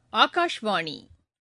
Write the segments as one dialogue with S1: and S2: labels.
S1: ஆகாஷ்வாணி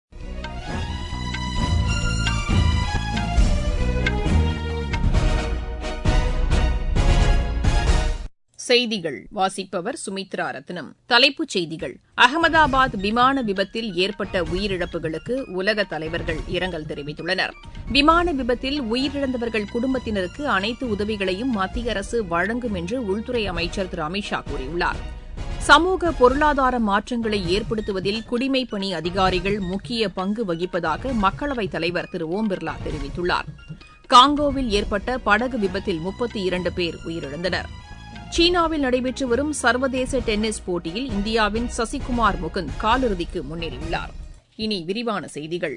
S1: செய்திகள் வாசிப்பவர் சுமித்ரா ரத்னம் தலைப்புச் செய்திகள் அகமதாபாத் விமான விபத்தில் ஏற்பட்ட உயிரிழப்புகளுக்கு உலக தலைவர்கள் இரங்கல் தெரிவித்துள்ளனர் விமான விபத்தில் உயிரிழந்தவர்கள் குடும்பத்தினருக்கு அனைத்து உதவிகளையும் மத்திய அரசு வழங்கும் என்று உள்துறை அமைச்சர் திரு அமித் ஷா கூறியுள்ளார் சமூக பொருளாதார மாற்றங்களை ஏற்படுத்துவதில் குடிமைப் பணி அதிகாரிகள் முக்கிய பங்கு வகிப்பதாக மக்களவைத் தலைவர் திரு ஓம் பிர்லா தெரிவித்துள்ளார் காங்கோவில் ஏற்பட்ட படகு விபத்தில் முப்பத்தி இரண்டு பேர் உயிரிழந்தனர் சீனாவில் நடைபெற்று வரும் சர்வதேச டென்னிஸ் போட்டியில் இந்தியாவின் சசிகுமார் முகுந்த் காலிறுதிக்கு முன்னேறியுள்ளார் இனி விரிவான செய்திகள்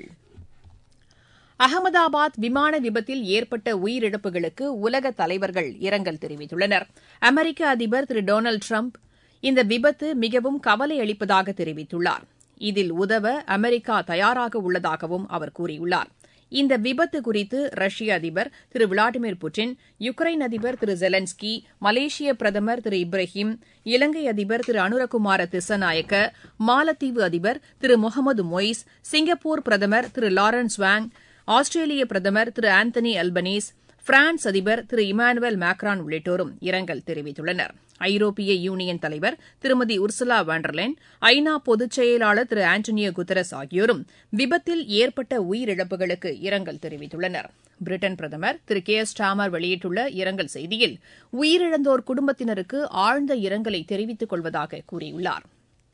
S1: அகமதாபாத் விமான விபத்தில் ஏற்பட்ட உயிரிழப்புகளுக்கு உலக தலைவர்கள் இரங்கல் தெரிவித்துள்ளனர் அமெரிக்க அதிபர் திரு டொனால்டு டிரம்ப் இந்த விபத்து மிகவும் கவலை அளிப்பதாக தெரிவித்துள்ளார் இதில் உதவ அமெரிக்கா தயாராக உள்ளதாகவும் அவர் கூறியுள்ளார் இந்த விபத்து குறித்து ரஷ்ய அதிபர் திரு விளாடிமிர் புட்டின் யுக்ரைன் அதிபர் திரு ஜெலன்ஸ்கி மலேசிய பிரதமர் திரு இப்ராஹிம் இலங்கை அதிபர் திரு அனுரகுமார திசநாயக்க மாலத்தீவு அதிபர் திரு முகமது மொய்ஸ் சிங்கப்பூர் பிரதமர் திரு லாரன்ஸ் வாங் ஆஸ்திரேலிய பிரதமர் திரு ஆந்தனி அல்பனீஸ் பிரான்ஸ் அதிபர் திரு இமானுவேல் மேக்ரான் உள்ளிட்டோரும் இரங்கல் தெரிவித்துள்ளனர் ஐரோப்பிய யூனியன் தலைவர் திருமதி உர்சுலா வாண்டர்லேன் ஐநா பொதுச் செயலாளர் திரு ஆண்டனியோ குத்தரஸ் ஆகியோரும் விபத்தில் ஏற்பட்ட உயிரிழப்புகளுக்கு இரங்கல் தெரிவித்துள்ளனர் பிரிட்டன் பிரதமர் திரு கே எஸ் டாமர் வெளியிட்டுள்ள இரங்கல் செய்தியில் உயிரிழந்தோர் குடும்பத்தினருக்கு ஆழ்ந்த இரங்கலை தெரிவித்துக் கொள்வதாக கூறியுள்ளார்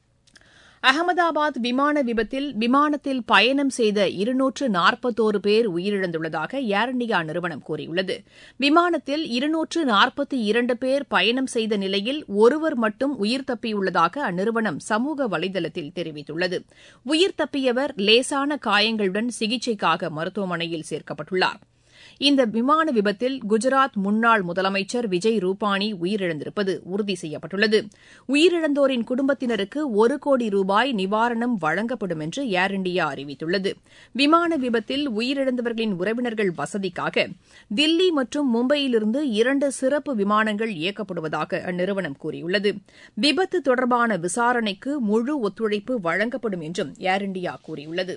S1: அகமதாபாத் விமான விபத்தில் விமானத்தில் பயணம் செய்த இருநூற்று நாற்பத்தோரு பேர் உயிரிழந்துள்ளதாக ஏர் இண்டியா நிறுவனம் கூறியுள்ளது விமானத்தில் இருநூற்று நாற்பத்தி இரண்டு பேர் பயணம் செய்த நிலையில் ஒருவர் மட்டும் உயிர் தப்பியுள்ளதாக அந்நிறுவனம் சமூக வலைதளத்தில் தெரிவித்துள்ளது உயிர் தப்பியவர் லேசான காயங்களுடன் சிகிச்சைக்காக மருத்துவமனையில் சேர்க்கப்பட்டுள்ளார் இந்த விமான விபத்தில் குஜராத் முன்னாள் முதலமைச்சர் விஜய் ரூபானி உயிரிழந்திருப்பது உறுதி செய்யப்பட்டுள்ளது உயிரிழந்தோரின் குடும்பத்தினருக்கு ஒரு கோடி ரூபாய் நிவாரணம் வழங்கப்படும் என்று ஏர் இண்டியா அறிவித்துள்ளது விமான விபத்தில் உயிரிழந்தவர்களின் உறவினர்கள் வசதிக்காக தில்லி மற்றும் மும்பையிலிருந்து இரண்டு சிறப்பு விமானங்கள் இயக்கப்படுவதாக அந்நிறுவனம் கூறியுள்ளது விபத்து தொடர்பான விசாரணைக்கு முழு ஒத்துழைப்பு வழங்கப்படும் என்றும் ஏர் இண்டியா கூறியுள்ளது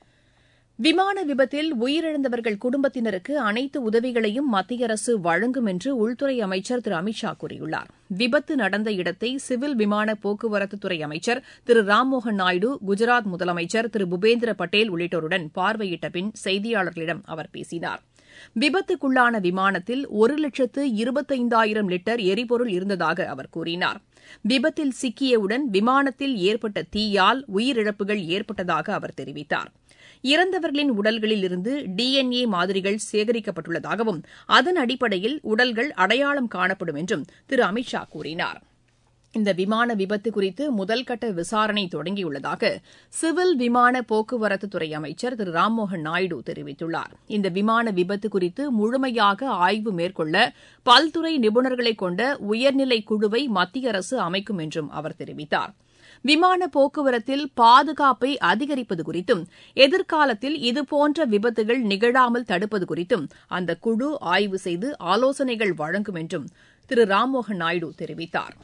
S1: விமான விபத்தில் உயிரிழந்தவர்கள் குடும்பத்தினருக்கு அனைத்து உதவிகளையும் மத்திய அரசு வழங்கும் என்று உள்துறை அமைச்சர் திரு அமித் ஷா கூறியுள்ளார் விபத்து நடந்த இடத்தை சிவில் விமான போக்குவரத்துத்துறை அமைச்சர் திரு ராம்மோகன் நாயுடு குஜராத் முதலமைச்சர் திரு பூபேந்திர பட்டேல் உள்ளிட்டோருடன் பார்வையிட்ட பின் செய்தியாளர்களிடம் அவர் பேசினார் விபத்துக்குள்ளான விமானத்தில் ஒரு லட்சத்து இருபத்தைந்தாயிரம் லிட்டர் எரிபொருள் இருந்ததாக அவர் கூறினார் விபத்தில் சிக்கியவுடன் விமானத்தில் ஏற்பட்ட தீயால் உயிரிழப்புகள் ஏற்பட்டதாக அவர் தெரிவித்தார் இறந்தவர்களின் உடல்களில் இருந்து டிஎன்ஏ மாதிரிகள் சேகரிக்கப்பட்டுள்ளதாகவும் அதன் அடிப்படையில் உடல்கள் அடையாளம் காணப்படும் என்றும் திரு அமித் ஷா கூறினார் இந்த விமான விபத்து குறித்து முதல்கட்ட விசாரணை தொடங்கியுள்ளதாக சிவில் விமான போக்குவரத்துத்துறை அமைச்சர் திரு ராம்மோகன் நாயுடு தெரிவித்துள்ளார் இந்த விமான விபத்து குறித்து முழுமையாக ஆய்வு மேற்கொள்ள பல்துறை நிபுணர்களை கொண்ட உயர்நிலை குழுவை மத்திய அரசு அமைக்கும் என்றும் அவர் தெரிவித்தார் விமான போக்குவரத்தில் பாதுகாப்பை அதிகரிப்பது குறித்தும் எதிர்காலத்தில் இதுபோன்ற விபத்துகள் நிகழாமல் தடுப்பது குறித்தும் அந்த குழு ஆய்வு செய்து ஆலோசனைகள் வழங்கும் என்றும் திரு ராம்மோகன் நாயுடு தெரிவித்தார்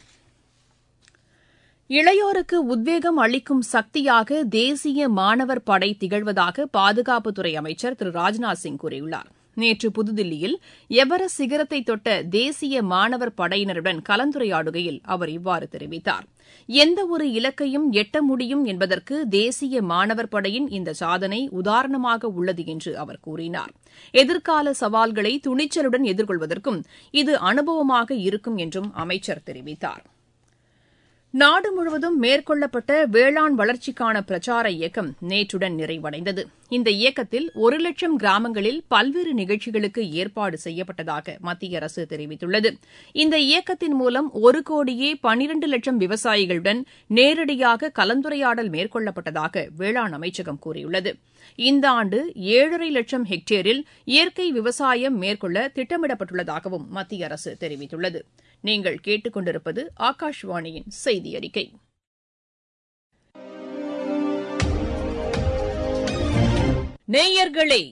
S1: இளையோருக்கு உத்வேகம் அளிக்கும் சக்தியாக தேசிய மாணவர் படை திகழ்வதாக பாதுகாப்புத்துறை அமைச்சர் திரு ராஜ்நாத் சிங் கூறியுள்ளார் நேற்று புதுதில்லியில் எவரஸ்ட் சிகரத்தை தொட்ட தேசிய மாணவர் படையினருடன் கலந்துரையாடுகையில் அவர் இவ்வாறு தெரிவித்தார் எந்தவொரு இலக்கையும் எட்ட முடியும் என்பதற்கு தேசிய மாணவர் படையின் இந்த சாதனை உதாரணமாக உள்ளது என்று அவர் கூறினார் எதிர்கால சவால்களை துணிச்சலுடன் எதிர்கொள்வதற்கும் இது அனுபவமாக இருக்கும் என்றும் அமைச்சர் தெரிவித்தார் நாடு முழுவதும் மேற்கொள்ளப்பட்ட வேளாண் வளர்ச்சிக்கான பிரச்சார இயக்கம் நேற்றுடன் நிறைவடைந்தது இந்த இயக்கத்தில் ஒரு லட்சம் கிராமங்களில் பல்வேறு நிகழ்ச்சிகளுக்கு ஏற்பாடு செய்யப்பட்டதாக மத்திய அரசு தெரிவித்துள்ளது இந்த இயக்கத்தின் மூலம் ஒரு கோடியே பனிரண்டு லட்சம் விவசாயிகளுடன் நேரடியாக கலந்துரையாடல் மேற்கொள்ளப்பட்டதாக வேளாண் அமைச்சகம் கூறியுள்ளது இந்த ஆண்டு ஏழரை லட்சம் ஹெக்டேரில் இயற்கை விவசாயம் மேற்கொள்ள திட்டமிடப்பட்டுள்ளதாகவும் மத்திய அரசு தெரிவித்துள்ளது நீங்கள் கேட்டுக்கொண்டிருப்பது ஆகாஷ்வாணியின் செய்தி அறிக்கை நேயர்களே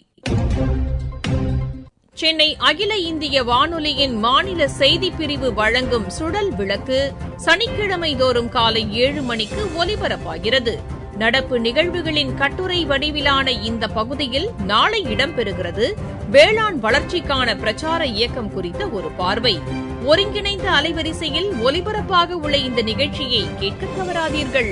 S1: சென்னை அகில இந்திய வானொலியின் மாநில செய்திப் பிரிவு வழங்கும் சுழல் விளக்கு சனிக்கிழமை தோறும் காலை ஏழு மணிக்கு ஒலிபரப்பாகிறது நடப்பு நிகழ்வுகளின் கட்டுரை வடிவிலான இந்த பகுதியில் நாளை இடம்பெறுகிறது வேளாண் வளர்ச்சிக்கான பிரச்சார இயக்கம் குறித்த ஒரு பார்வை ஒருங்கிணைந்த அலைவரிசையில் ஒலிபரப்பாக உள்ள இந்த நிகழ்ச்சியை கேட்க தவறாதீர்கள்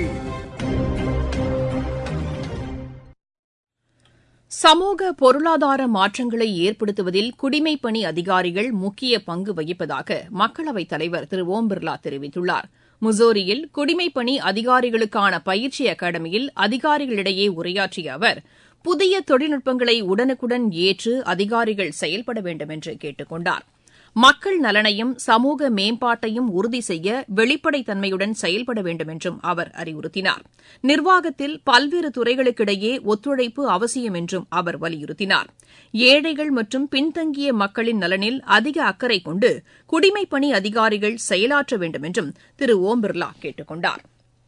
S1: சமூக பொருளாதார மாற்றங்களை ஏற்படுத்துவதில் குடிமைப்பணி அதிகாரிகள் முக்கிய பங்கு வகிப்பதாக மக்களவைத் தலைவர் திரு ஓம் பிர்லா தெரிவித்துள்ளார் முசோரியில் குடிமைப்பணி அதிகாரிகளுக்கான பயிற்சி அகாடமியில் அதிகாரிகளிடையே உரையாற்றிய அவர் புதிய தொழில்நுட்பங்களை உடனுக்குடன் ஏற்று அதிகாரிகள் செயல்பட வேண்டும் என்று கேட்டுக் கொண்டார் மக்கள் நலனையும் சமூக மேம்பாட்டையும் உறுதி செய்ய வெளிப்படைத்தன்மையுடன் செயல்பட வேண்டும் என்றும் அவர் அறிவுறுத்தினார் நிர்வாகத்தில் பல்வேறு துறைகளுக்கிடையே ஒத்துழைப்பு அவசியம் என்றும் அவர் வலியுறுத்தினார் ஏழைகள் மற்றும் பின்தங்கிய மக்களின் நலனில் அதிக அக்கறை கொண்டு குடிமைப்பணி அதிகாரிகள் செயலாற்ற வேண்டும் என்றும் திரு ஓம் பிர்லா கேட்டுக் கொண்டாா்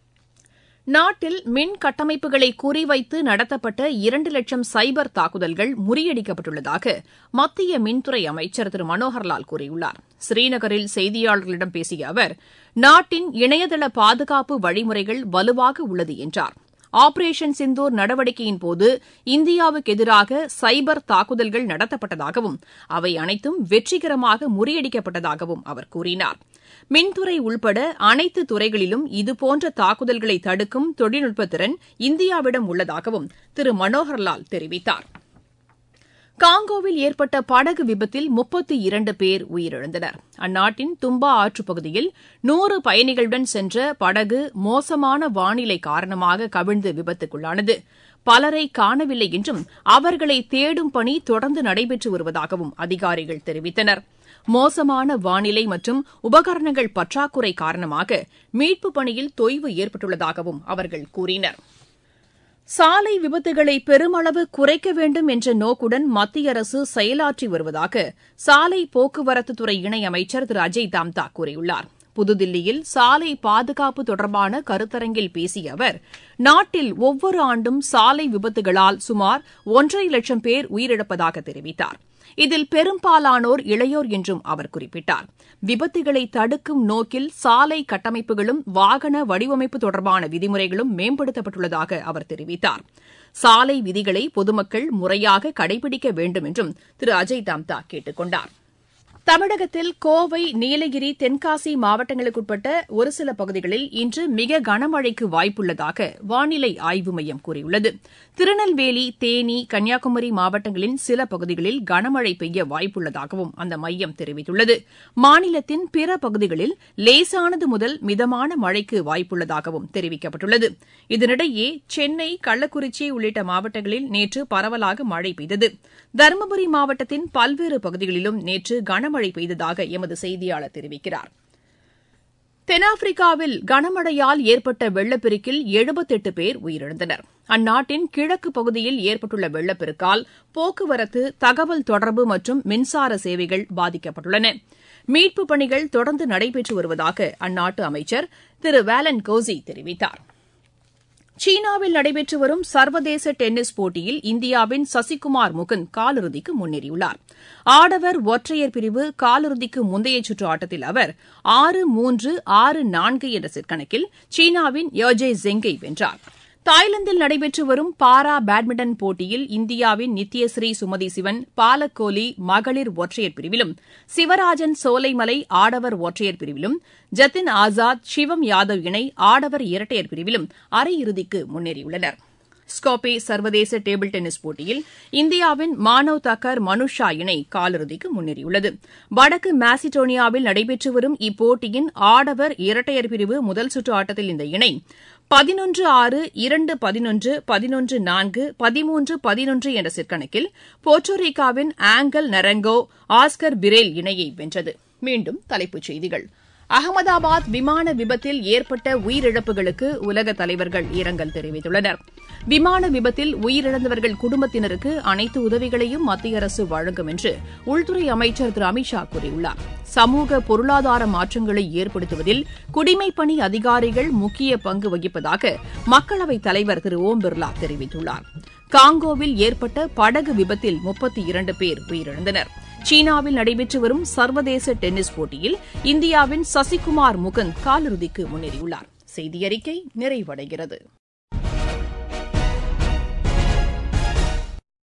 S1: நாட்டில் மின் கட்டமைப்புகளை குறிவைத்து நடத்தப்பட்ட இரண்டு லட்சம் சைபர் தாக்குதல்கள் முறியடிக்கப்பட்டுள்ளதாக மத்திய மின்துறை அமைச்சர் திரு மனோகர்லால் கூறியுள்ளார் ஸ்ரீநகரில் செய்தியாளர்களிடம் பேசிய அவர் நாட்டின் இணையதள பாதுகாப்பு வழிமுறைகள் வலுவாக உள்ளது என்றார் ஆபரேஷன் சிந்தூர் நடவடிக்கையின்போது இந்தியாவுக்கு எதிராக சைபர் தாக்குதல்கள் நடத்தப்பட்டதாகவும் அவை அனைத்தும் வெற்றிகரமாக முறியடிக்கப்பட்டதாகவும் அவர் கூறினார் மின்துறை உள்பட அனைத்து துறைகளிலும் இதுபோன்ற தாக்குதல்களை தடுக்கும் தொழில்நுட்ப திறன் இந்தியாவிடம் உள்ளதாகவும் திரு மனோகர்லால் தெரிவித்தார் காங்கோவில் ஏற்பட்ட படகு விபத்தில் முப்பத்தி இரண்டு பேர் உயிரிழந்தனர் அந்நாட்டின் தும்பா ஆற்றுப் பகுதியில் நூறு பயணிகளுடன் சென்ற படகு மோசமான வானிலை காரணமாக கவிழ்ந்து விபத்துக்குள்ளானது பலரை காணவில்லை என்றும் அவர்களை தேடும் பணி தொடர்ந்து நடைபெற்று வருவதாகவும் அதிகாரிகள் தெரிவித்தனர் மோசமான வானிலை மற்றும் உபகரணங்கள் பற்றாக்குறை காரணமாக மீட்புப் பணியில் தொய்வு ஏற்பட்டுள்ளதாகவும் அவர்கள் கூறினர் சாலை விபத்துகளை பெருமளவு குறைக்க வேண்டும் என்ற நோக்குடன் மத்திய அரசு செயலாற்றி வருவதாக சாலை போக்குவரத்துத்துறை இணையமைச்சர் திரு அஜய் தாம்தா கூறியுள்ளார் புதுதில்லியில் சாலை பாதுகாப்பு தொடர்பான கருத்தரங்கில் பேசிய அவர் நாட்டில் ஒவ்வொரு ஆண்டும் சாலை விபத்துகளால் சுமார் ஒன்றரை லட்சம் பேர் உயிரிழப்பதாக தெரிவித்தார் இதில் பெரும்பாலானோர் இளையோர் என்றும் அவர் குறிப்பிட்டார் விபத்துகளை தடுக்கும் நோக்கில் சாலை கட்டமைப்புகளும் வாகன வடிவமைப்பு தொடர்பான விதிமுறைகளும் மேம்படுத்தப்பட்டுள்ளதாக அவர் தெரிவித்தார் சாலை விதிகளை பொதுமக்கள் முறையாக கடைபிடிக்க வேண்டும் என்றும் திரு அஜய் தாம்தா கேட்டுக் கொண்டார் தமிழகத்தில் கோவை நீலகிரி தென்காசி மாவட்டங்களுக்குட்பட்ட ஒரு சில பகுதிகளில் இன்று மிக கனமழைக்கு வாய்ப்புள்ளதாக வானிலை ஆய்வு மையம் கூறியுள்ளது திருநெல்வேலி தேனி கன்னியாகுமரி மாவட்டங்களின் சில பகுதிகளில் கனமழை பெய்ய வாய்ப்புள்ளதாகவும் அந்த மையம் தெரிவித்துள்ளது மாநிலத்தின் பிற பகுதிகளில் லேசானது முதல் மிதமான மழைக்கு வாய்ப்புள்ளதாகவும் தெரிவிக்கப்பட்டுள்ளது இதனிடையே சென்னை கள்ளக்குறிச்சி உள்ளிட்ட மாவட்டங்களில் நேற்று பரவலாக மழை பெய்தது தருமபுரி மாவட்டத்தின் பல்வேறு பகுதிகளிலும் நேற்று கனமழை பெய்ததாக எமது செய்தியாளர் தெரிவிக்கிறார் தென்னாப்பிரிக்காவில் கனமழையால் ஏற்பட்ட வெள்ளப்பெருக்கில் எழுபத்தெட்டு பேர் உயிரிழந்தனர் அந்நாட்டின் கிழக்கு பகுதியில் ஏற்பட்டுள்ள வெள்ளப்பெருக்கால் போக்குவரத்து தகவல் தொடர்பு மற்றும் மின்சார சேவைகள் பாதிக்கப்பட்டுள்ளன மீட்புப் பணிகள் தொடர்ந்து நடைபெற்று வருவதாக அந்நாட்டு அமைச்சர் திரு வேலன் கோசி தெரிவித்தார் சீனாவில் நடைபெற்று வரும் சர்வதேச டென்னிஸ் போட்டியில் இந்தியாவின் சசிகுமார் முகுந்த் காலிறுதிக்கு முன்னேறியுள்ளார் ஆடவர் ஒற்றையர் பிரிவு காலிறுதிக்கு முந்தைய சுற்று ஆட்டத்தில் அவர் ஆறு மூன்று ஆறு நான்கு என்ற செட் கணக்கில் சீனாவின் யோஜே ஜெங்கை வென்றார் தாய்லாந்தில் நடைபெற்று வரும் பாரா பேட்மிண்டன் போட்டியில் இந்தியாவின் நித்யஸ்ரீ சுமதி சிவன் பாலக்கோலி மகளிர் ஒற்றையர் பிரிவிலும் சிவராஜன் சோலைமலை ஆடவர் ஒற்றையர் பிரிவிலும் ஜத்தின் ஆசாத் சிவம் யாதவ் இணை ஆடவர் இரட்டையர் பிரிவிலும் அரையிறுதிக்கு முன்னேறியுள்ளனர் ஸ்கோபே சர்வதேச டேபிள் டென்னிஸ் போட்டியில் இந்தியாவின் மானவ் தக்கர் மனுஷா இணை காலிறுதிக்கு முன்னேறியுள்ளது வடக்கு மாசிடோனியாவில் நடைபெற்று வரும் இப்போட்டியின் ஆடவர் இரட்டையர் பிரிவு முதல் சுற்று ஆட்டத்தில் இந்த இணை பதினொன்று ஆறு இரண்டு பதினொன்று பதினொன்று நான்கு பதிமூன்று பதினொன்று என்ற செட் கணக்கில் போர்ட்டோரிக்காவின் ஆங்கல் நரங்கோ ஆஸ்கர் பிரேல் இணையை வென்றது மீண்டும் தலைப்புச் செய்திகள் அகமதாபாத் விமான விபத்தில் ஏற்பட்ட உயிரிழப்புகளுக்கு உலக தலைவர்கள் இரங்கல் தெரிவித்துள்ளனர் விமான விபத்தில் உயிரிழந்தவர்கள் குடும்பத்தினருக்கு அனைத்து உதவிகளையும் மத்திய அரசு வழங்கும் என்று உள்துறை அமைச்சர் திரு அமித்ஷா கூறியுள்ளார் சமூக பொருளாதார மாற்றங்களை ஏற்படுத்துவதில் குடிமைப்பணி அதிகாரிகள் முக்கிய பங்கு வகிப்பதாக மக்களவைத் தலைவர் திரு ஓம் பிர்லா தெரிவித்துள்ளார் காங்கோவில் ஏற்பட்ட படகு விபத்தில் முப்பத்தி இரண்டு பேர் உயிரிழந்தனர் சீனாவில் நடைபெற்று வரும் சர்வதேச டென்னிஸ் போட்டியில் இந்தியாவின் சசிகுமார் முகுந்த் காலிறுதிக்கு முன்னேறியுள்ளார் செய்தியறிக்கை நிறைவடைகிறது